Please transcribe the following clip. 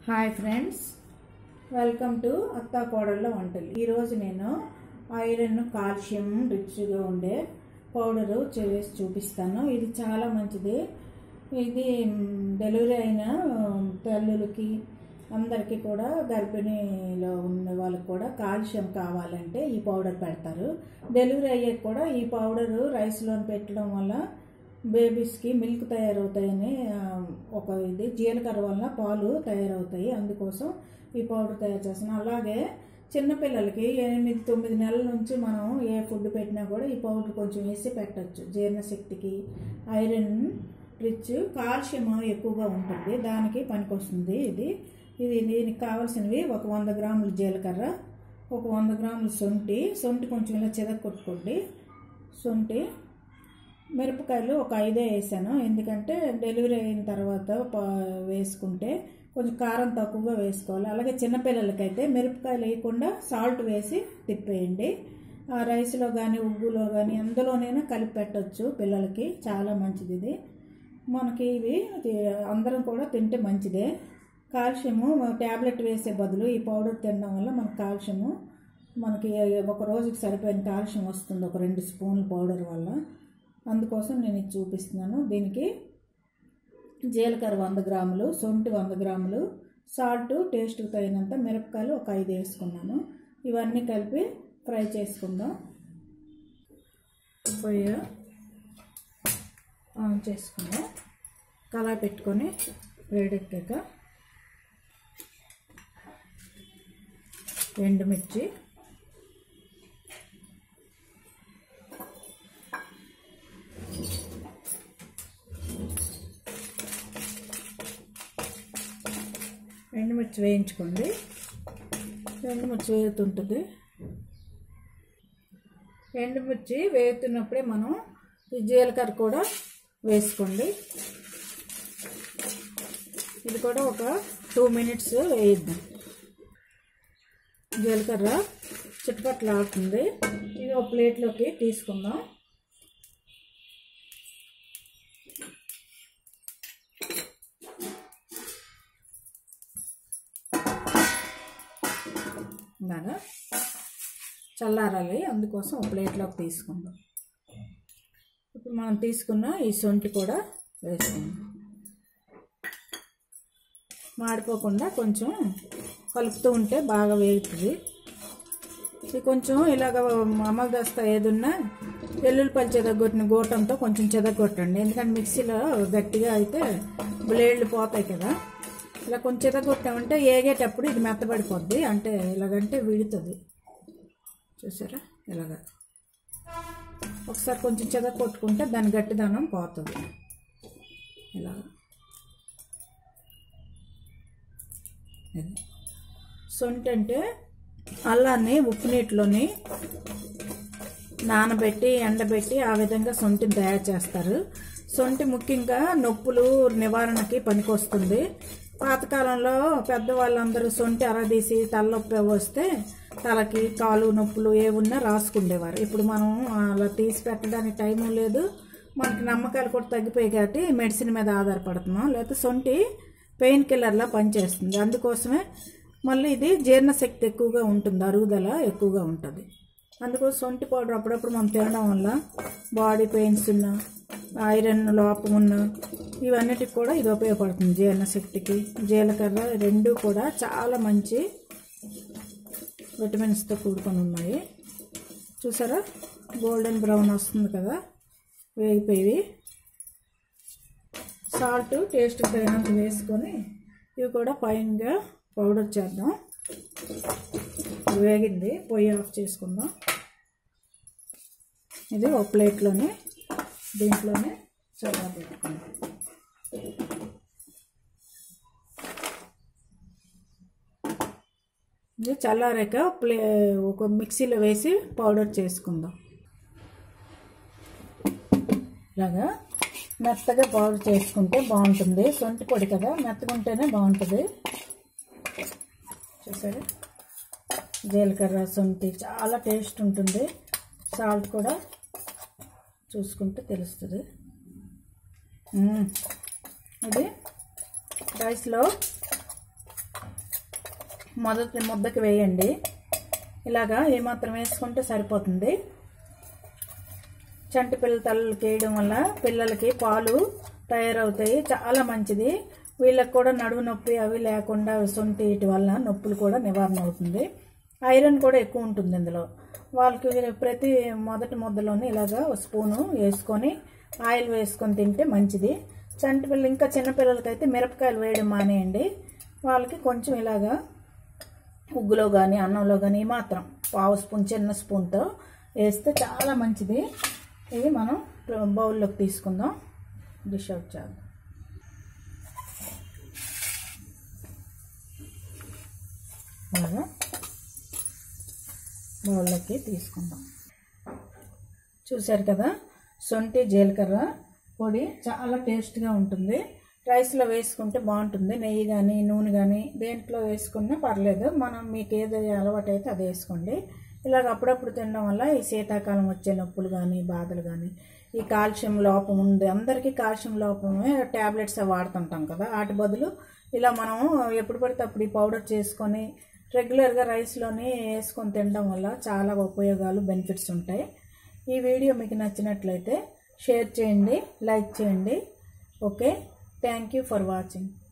Hi friends welcome to అత్తా కోడళ్ళ వంటలు ఈరోజు నేను ఐరన్ కాల్షియం రిచ్గా ఉండే పౌడరు చేసి చూపిస్తాను ఇది చాలా మంచిది ఇది మ్, డెలివరీ అయిన మ్, తల్లులకి అందరికీ కూడా గర్భిణీలో ఉన్న వాళ్ళకి కూడా కాల్షియం కావాలంటే ఈ పౌడర్ పెడతారు డెలివరీ అయ్యాక కూడా ఈ పౌడరు రైస్లో పెట్టడం వల్ల బేబీస్కి మిల్క్ తయారవుతాయని ఆ, ఒక ఇది జీలకర్ర వలన పాలు తయారవుతాయి అందుకోసం ఈ పౌడర్ తయారు చేస్తున్నాం అలాగే చిన్నపిల్లలకి ఎనిమిది తొమ్మిది నెలల నుంచి మనం ఏ ఫుడ్ పెట్టినా కూడా ఈ పౌడర్ కొంచెం వేసి పెట్టచ్చు జీర్ణశక్తికి ఐరన్ రిచ్ కాల్షియం ఎక్కువగా ఉంటుంది దానికి పనికొస్తుంది ఇది ఇది దీనికి కావాల్సినవి ఒక వంద గ్రాముల జీలకర్ర ఒక వంద గ్రాముల సొంటి సొంటి కొంచెం ఇలా చెదక్ కొట్టుకోండి సొంటి మిరపకాయలు ఒక ఐదే వేసాను ఎందుకంటే డెలివరీ అయిన తర్వాత ప- వేసుకుంటే కొంచెం కారం తక్కువగా వేసుకోవాలి అలాగే చిన్నపిల్లలకైతే మిరపకాయలు వేయకుండా సాల్ట్ వేసి తిప్పేయండి ఆ రైస్లో కానీ ఉగ్గులో కానీ అందులోనైనా కలిపి పెట్టచ్చు పిల్లలకి చాలా మంచిది ఇది మనకి ఇవి ఇది అందరం కూడా తింటే మంచిదే కాల్షియము ట్యాబ్లెట్ వేసే బదులు ఈ పౌడర్ తినడం వల్ల మనకు కాల్షియము మనకి ఒక రోజుకి సరిపోయిన కాల్షియం వస్తుంది ఒక రెండు స్పూన్ల పౌడర్ వల్ల అందుకోసం నేను ఇది చూపిస్తున్నాను దీనికి జీలకర్ర వంద గ్రాములు సొంటి వంద గ్రాములు సాల్ట్ టేస్ట్కి తగినంత మిరపకాయలు ఒక ఐదు వేసుకున్నాను ఇవన్నీ కలిపి ఫ్రై చేసుకుందాం పొయ్యి ఆన్ చేసుకుందాం కళాయి పెట్టుకొని వేడెక్కాక ఎండుమిర్చి ఎండుమిర్చి వేయించుకోండి ఎండుమిర్చి వేగుతుంటుంది ఎండుమిర్చి వేగుతున్నప్పుడే మనం ఈ జీలకర్ర కూడా వేసుకోండి ఇది కూడా ఒక టూ మినిట్స్ వేయిద్దాం జీలకర్ర చుట్టుపక్కల ఆడుతుంది ఇది ఒక ప్లేట్లోకి తీసుకుందాం ఇలాగా చల్లారాలి అందుకోసం ఒక ప్లేట్లోకి తీసుకుందాం ఇప్పుడు మనం తీసుకున్న ఈ సొంటి కూడా వేసుకుందాం మాడిపోకుండా కొంచెం కలుపుతూ ఉంటే బాగా వేగుతుంది ఇది కొంచెం ఇలాగ అమలు దస్తా ఏదున్నా వెల్లుల్లిపల్లి చెదగొట్టిన గోటంతో కొంచెం చెదగొట్టండి ఎందుకంటే మిక్సీలో గట్టిగా అయితే బ్లేడ్లు పోతాయి కదా ఇలా కొంచెం చెదగొట్టామంటే ఏగేటప్పుడు ఇది మెత్తబడిపోద్ది అంటే ఇలాగంటే విడుతుంది చూసారా ఇలాగ ఒకసారి కొంచెం చెద కొట్టుకుంటే దాని గట్టిదనం పోతుంది ఇలాగ ఇది. సొంటి అంటే అల్లాన్ని ఉప్పు నీటిలోని నానబెట్టి ఎండబెట్టి ఆ విధంగా సొంటిని తయారు చేస్తారు సొంటి ముఖ్యంగా నొప్పులు నివారణకి పనికొస్తుంది పాతకాలంలో పెద్దవాళ్ళందరూ సొంటి అరదీసి తలనొప్పి వస్తే తలకి కాలు నొప్పులు ఏ ఉన్నా రాసుకుండేవారు ఇప్పుడు మనం అలా తీసి పెట్టడానికి టైము లేదు మనకి నమ్మకాలు కూడా తగ్గిపోయాయి కాబట్టి మెడిసిన్ మీద ఆధారపడుతున్నాం లేకపోతే సొంటి పెయిన్ కిల్లర్లా పనిచేస్తుంది అందుకోసమే మళ్ళీ ఇది జీర్ణశక్తి ఎక్కువగా ఉంటుంది అరుగుదల ఎక్కువగా ఉంటుంది అందుకోసం సొంటి పౌడర్ అప్పుడప్పుడు మనం తినడం వల్ల బాడీ పెయిన్స్ ఉన్న ఐరన్ లోపం ఉన్న ఇవన్నిటికి కూడా ఇది ఉపయోగపడుతుంది జీర్ణశక్తికి జీలకర్ర రెండు కూడా చాలా మంచి విటమిన్స్తో కూడుకొని ఉన్నాయి చూసారా గోల్డెన్ బ్రౌన్ వస్తుంది కదా వేగిపోయి సాల్ట్ టేస్ట్ తగినంత వేసుకొని ఇవి కూడా ఫైన్గా పౌడర్ చేద్దాం వేగింది పొయ్యి ఆఫ్ చేసుకుందాం ఇది ఒక ప్లేట్లోనే దీంట్లోనే చల్లా పెట్టుకుందాం ఇది చల్లారాక ప్లే ఒక మిక్సీలో వేసి పౌడర్ చేసుకుందాం ఇలాగా మెత్తగా పౌడర్ చేసుకుంటే బాగుంటుంది సొంటి పొడి కదా మెత్తగా ఉంటేనే బాగుంటుంది చూసారా జీలకర్ర సొంటి చాలా టేస్ట్ ఉంటుంది సాల్ట్ కూడా చూసుకుంటే తెలుస్తుంది మ్మ్. ఇది రైస్లో మొదటి ముద్దకి వేయండి ఇలాగా ఏమాత్రం వేసుకుంటే సరిపోతుంది చంటి పిల్లల తల్లులకి వేయడం వల్ల పిల్లలకి పాలు తయారవుతాయి చాలా మంచిది వీళ్ళకి కూడా నడుము నొప్పి అవి లేకుండా సొంటి వీటి వల్ల నొప్పులు కూడా నివారణ అవుతుంది ఐరన్ కూడా ఎక్కువ ఉంటుంది ఇందులో వాళ్ళకి ప్రతి మొదటి ముద్దలోని ఇలాగా ఒక స్పూను వేసుకొని ఆయిల్ వేసుకొని తింటే మంచిది చంటి పిల్లలు ఇంకా చిన్నపిల్లలకైతే మిరపకాయలు వేయడం మానేయండి వాళ్ళకి కొంచెం ఇలాగా ఉగ్గులో కానీ అన్నంలో కానీ మాత్రం పావు స్పూన్ చిన్న స్పూన్తో వేస్తే చాలా మంచిది ఇది మనం బౌల్లోకి తీసుకుందాం డిష్ అవుట్ చేద్దాం అలాగా బౌల్లోకి తీసుకుందాం చూశారు కదా సొంటి జీలకర్ర పొడి చాలా టేస్ట్గా ఉంటుంది రైస్లో వేసుకుంటే బాగుంటుంది నెయ్యి కానీ నూనె కానీ దేంట్లో వేసుకున్నా పర్లేదు మనం మీకు ఏది అలవాటు అయితే అది వేసుకోండి ఇలాగ అప్పుడప్పుడు తినడం వల్ల ఈ శీతాకాలం వచ్చే నొప్పులు కానీ బాధలు కానీ ఈ కాల్షియం లోపం ఉంది అందరికీ కాల్షియం లోపమే ట్యాబ్లెట్స్ వాడుతుంటాం కదా వాటి బదులు ఇలా మనం ఎప్పుడు పడితే అప్పుడు ఈ పౌడర్ చేసుకొని రెగ్యులర్గా రైస్లోని వేసుకొని తినడం వల్ల చాలా ఉపయోగాలు బెనిఫిట్స్ ఉంటాయి ఈ వీడియో మీకు నచ్చినట్లయితే షేర్ చేయండి లైక్ చేయండి okay thank you for watching